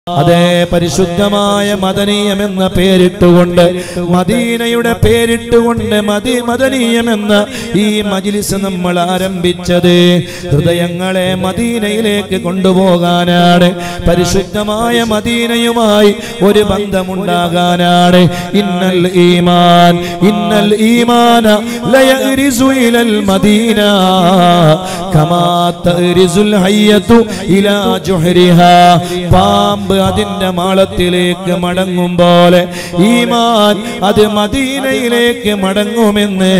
അതേ പരിശുദ്ധമായ മദനീയമെന്ന പേരിട്ടുകൊണ്ട് മദീനയുടെ പേരിട്ടുകൊണ്ട് മതി മദനീയമെന്ന ഈ മജിലിസ് നമ്മൾ ആരംഭിച്ചത് ഹൃദയങ്ങളെ മദീനയിലേക്ക് കൊണ്ടുപോകാനാണ് പരിശുദ്ധമായ മദീനയുമായി ഒരു ബന്ധമുണ്ടാകാനാണ് ഇന്നൽ ഈമാൻ ഇന്നൽ ഈമാന ലയഗ്രിസു ഇലൽ മദീന കമാ തഗ്രിസുൽ ഹയ്യത്തു ഇലാ ജുഹ്രിഹാ പാമ്പ് അതിന്റെ മാളത്തിലേക്ക് മടങ്ങും പോലെ ഈമാൻ അത് മദീനയിലേക്ക് മടങ്ങുമെന്ന്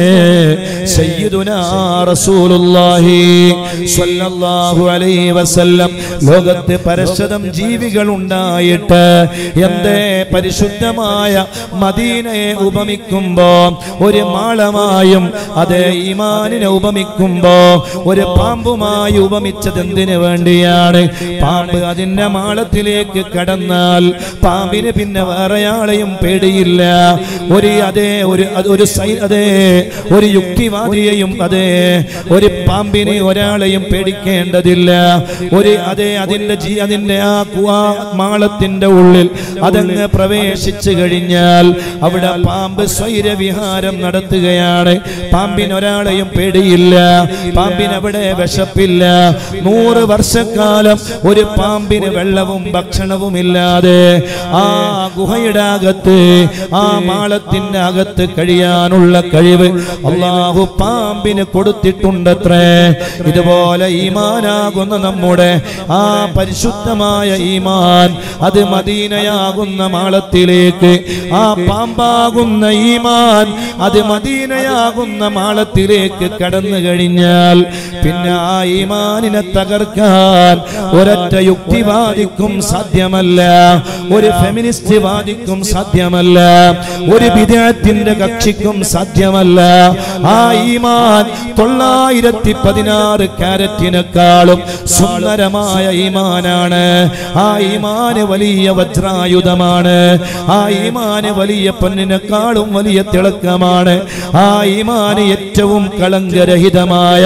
സയ്യിദുനാ റസൂലുള്ളാഹി സ്വല്ലല്ലാഹു അലൈഹി വസല്ലം ലോകത്ത് പരശതം ജീവികൾ ഉണ്ടായിട്ട് എന്തേ പരിശുദ്ധമായ മദീനയെ ഉപമിക്കുമ്പോ ഒരു മാളമായും അതേ ഈമാനിനെ ഉപമിക്കുമ്പോ ഒരു പാമ്പുമായി ഉപമിച്ചത് എന്തിനു വേണ്ടിയാണ് പാമ്പ് അതിന്റെ മാളത്തിലേക്ക് കടന്നാൽ പാമ്പിന് പിന്നെ വേറെയാളെയും പേടിയില്ല ഒരു അതേ ഒരു അത് ഒരു സൈ അതേ ഒരു യുക്തിവാദിയെയും അതേ ഒരു പാമ്പിനെ ഒരാളെയും പേടിക്കേണ്ടതില്ല ഒരു അതേ അതിന്റെ ജീ അതിന്റെ ആ കു- ആ മാളത്തിന്റെ ഉള്ളിൽ അതങ്ങ് പ്രവേശിച്ചു കഴിഞ്ഞാൽ അവിടെ പാമ്പ് സ്വൈരവിഹാരം നടത്തുകയാണ് പാമ്പിന് ഒരാളെയും പേടിയില്ല പാമ്പിന് അവിടെ വിശപ്പില്ല നൂറ് വർഷക്കാലം ഒരു പാമ്പിന് വെള്ളവും ഭക്ഷണവും ഇല്ലാതെ ആ ഗുഹയുടെ അകത്ത് ആ മാളത്തിന്റെ അകത്ത് കഴിയാനുള്ള കഴിവ് അള്ളാഹു പാമ്പിന് കൊടുത്തിട്ടുണ്ടത്രേ ഇതുപോലെ ഈമാനാകുന്ന നമ്മുടെ ആ പരിശുദ്ധമായ ഈമാൻ അത് മദീനയാകുന്ന മാളത്തിലേക്ക് ആ പാമ്പാകുന്ന ഈമാൻ അത് മദീനയാകുന്ന മാളത്തിലേക്ക് കടന്നു കഴിഞ്ഞാൽ പിന്നെ ആ ഈമാനിനെ തകർക്കാൻ ഒരൊറ്റ യുക്തിവാദിക്കും സാധ്യമല്ല ഒരു ഫെമിനിസ്റ്റ് വാദിക്കും സാധ്യമല്ല ഒരു വിദേഹത്തിന്റെ കക്ഷിക്കും സാധ്യമല്ല ആ ഈമാൻ തൊള്ളായിരത്തി പതിനാറ് കാരറ്റിനെക്കാളും സുന്ദരമായ ഈമാനാണ് ആ ഈമാന് വലിയ വജ്രായുധമാണ് ആ ഈമാന് വലിയ പൊന്നിനെക്കാളും വലിയ തിളക്കമാണ് ആ ഈമാന് ഏറ്റവും കളങ്കരഹിതമായ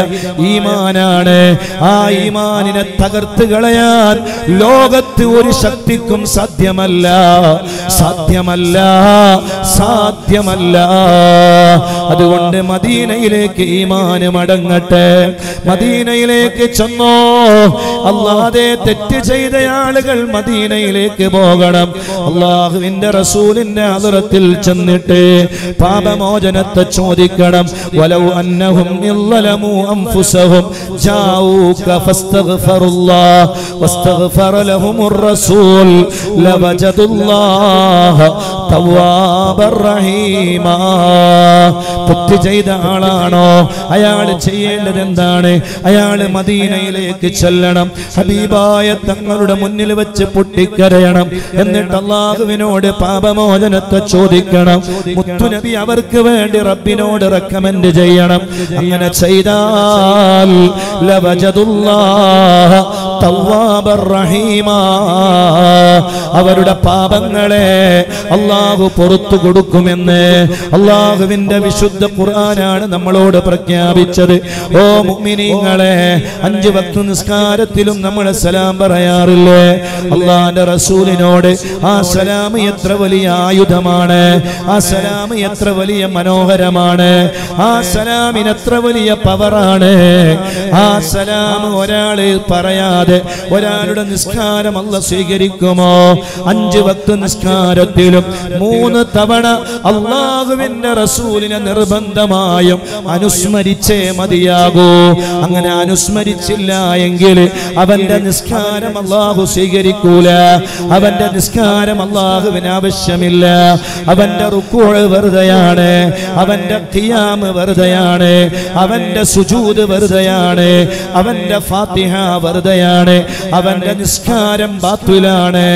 ഈമാനാണ് ആ ഈമാനിനെ തകർത്ത് കളയാൻ ലോകത്ത് ഒരു ശക്തിക്കും സാധ്യമല്ല സാധ്യമല്ല സാധ്യമല്ല അതുകൊണ്ട് മദീനയിലേക്ക് ഈമാന് മടങ്ങട്ടെ മദീനയിലേക്ക് ചെന്നോ അല്ലാതെ തെറ്റ് ചെയ്ത ആളുകൾ മദീനയിലേക്ക് പോകണം അള്ളാഹുവിന്റെ റസൂലിന്റെ അതിറത്തിൽ ചെന്നിട്ട് പാപമോചനത്തെ ചോദിക്കണം വലൗ അന്നഹും ഇല്ലലമു അൻഫുസഹും ജാഊക ഫസ്തഗ്ഫറുല്ലാഹ് വസ്തഗ്ഫറ ലഹുമുർ റസൂൽ ലവജദുല്ലാഹ തവ്വാബർ റഹീമാ തെറ്റ് ചെയ്ത ആളാണോ അയാൾ ചെയ്യേണ്ടത് എന്താണ് അയാൾ മദീനയിലേക്ക് ചെല്ലണം ഹബീബായ തങ്ങളുടെ മുന്നിൽ വെച്ച് പൊട്ടിക്കരയണം എന്നിട്ട് അള്ളാഹുവിനോട് പാപമോചനത്തെ ചോദിക്കണം മുത്തുനബി അവർക്ക് വേണ്ടി റബ്ബിനോട് റെക്കമെൻഡ് ചെയ്യണം അങ്ങനെ ചെയ്താൽ ലവജദുല്ലാഹ തവ്വാബർ റഹീമാ അവരുടെ പാപങ്ങളെ അള്ളാഹു പുറത്തു കൊടുക്കുമെന്ന് അള്ളാഹുവിന്റെ വിശുദ്ധ ഖുർആനാണ് നമ്മളോട് പ്രഖ്യാപിച്ചത് ഓ മുഅ്മിനീങ്ങളെ അഞ്ച് വക്ത നിസ്കാരത്തിലും നമ്മൾ സലാം പറയാറില്ലേ അള്ളാന്റെ റസൂലിനോട് ആ സലാം എത്ര വലിയ ആയുധമാണ് ആ സലാം എത്ര വലിയ മനോഹരമാണ് ആ സലാമിന് എത്ര വലിയ പവറാണ് ആ സലാം ഒരാള് പറയാതെ ഒരാളുടെ നിസ്കാരം അല്ല സ്വീകരിക്കുമോ അഞ്ച് വക്ത നിസ്കാരത്തിലും മൂന്ന് തവണ അള്ളാഹുവിന്റെ റസൂലിനെ നിർബന്ധമായും അനുസ്മരിച്ചേ മതിയാകൂ അങ്ങനെ അനുസ്മരിച്ചില്ല എങ്കിൽ അവന്റെ നിസ്കാരം അള്ളാഹു സ്വീകരിക്കൂല അവന്റെ നിസ്കാരം അള്ളാഹുവിന് ആവശ്യമില്ല അവന്റെ റുക്കോഴ് വെറുതെയാണ് അവന്റെ ഖിയാമ് വെറുതെയാണ് അവന്റെ സുജൂദ് വെറുതെയാണ് അവന്റെ ഫാത്തിഹ വെറുതെയാണ് അവന്റെ നിസ്കാരം ബാത്തുലാണ്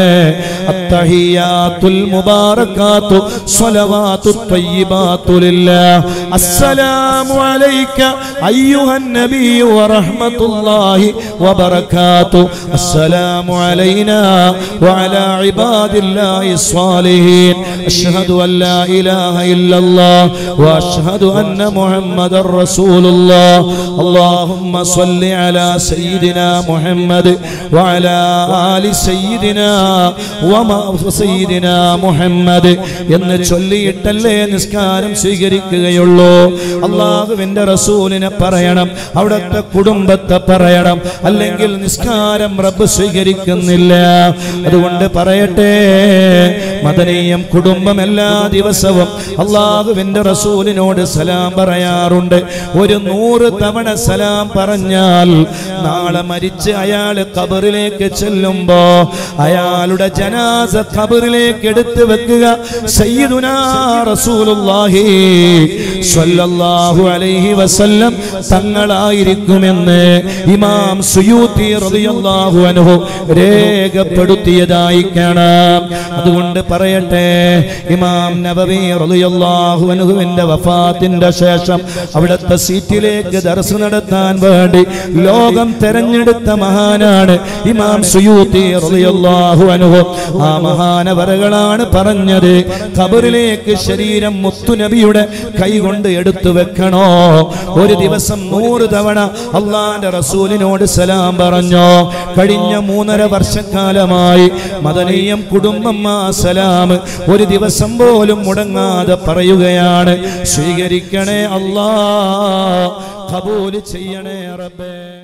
അത്തഹിയാത്തുൽ മുബാറകാത്തു സ്വലവാത്തു ത്വയ്യിബാത്തു ലില്ലാഹ് അസ്സലാമു അലൈക അയ്യുഹൻ നബി വറഹ്മത്തുള്ളാഹി വബറകാത്തു അസ്സലാമു അലൈനാ വഅലാ ഇബാദില്ലാഹി الصالحين أشهد أن لا إله إلا الله وأشهد أن محمد رسول الله اللهم صل على سيدنا محمد وعلى آل سيدنا സയ്യിദിനാ വമാ സയ്യിദിനാ മുഹമ്മദ് എന്ന് ചൊല്ലിയിട്ടല്ലേ നിസ്കാരം സ്വീകരിക്കുകയുള്ളൂ അള്ളാഹുവിന്റെ റസൂലിനെ പറയണം അവിടുത്തെ കുടുംബത്തെ പറയണം അല്ലെങ്കിൽ നിസ്കാരം റബ്ബ് സ്വീകരിക്കുന്നില്ല അതുകൊണ്ട് പറയട്ടെ മദനീയം കുടുംബം എല്ലാ ദിവസവും അള്ളാഹുവിന്റെ റസൂലിനോട് സലാം പറയാറുണ്ട് ഒരു നൂറ് തവണ സലാം പറഞ്ഞാൽ നാളെ മരിച്ച് അയാൾ കബറിലേക്ക് ചെല്ലുമ്പോ അയാളുടെ ജനാസ കബറിലേക്ക് എടുത്തു വെക്കുക സയ്യിദുനാ റസൂലുള്ളാഹി സ്വല്ലല്ലാഹു അലൈഹി വസല്ലം തങ്ങളായിരിക്കുമെന്ന് ഇമാം സുയൂത്തി റളിയല്ലാഹു അൻഹു രേഖപ്പെടുത്തിയതായി കാണാം അതുകൊണ്ട് പറയട്ടെ ഇമാം നബവി റളിയല്ലാഹു അൻഹുവിന്റെ വഫാത്തിന്റെ ശേഷം അവിടുത്തെ സീറ്റിലേക്ക് ദർസ് നടത്താൻ വേണ്ടി ലോകം തെരഞ്ഞെടുത്ത മഹാനാണ് ഇമാം സുയൂത്തി റളിയല്ലാഹു അൻഹു ആ മഹാനവറുകളാണ് പറഞ്ഞത് ഖബറിലേക്ക് ശരീരം മുത്തുനബിയുടെ കൈകൊണ്ട് എടുത്തു വെക്കണോ ഒരു ദിവസം നൂറ് തവണ അള്ളാന്റെ റസൂലിനോട് സലാം പറഞ്ഞോ കഴിഞ്ഞ മൂന്നര വർഷക്കാലമായി മദനീയം കുടുംബം ആ സലാം ഒരു ദിവസം പോലും മുടങ്ങാതെ പറയുകയാണ് സ്വീകരിക്കണേ അല്ലാ കബൂല് ചെയ്യണേ റബ്ബേ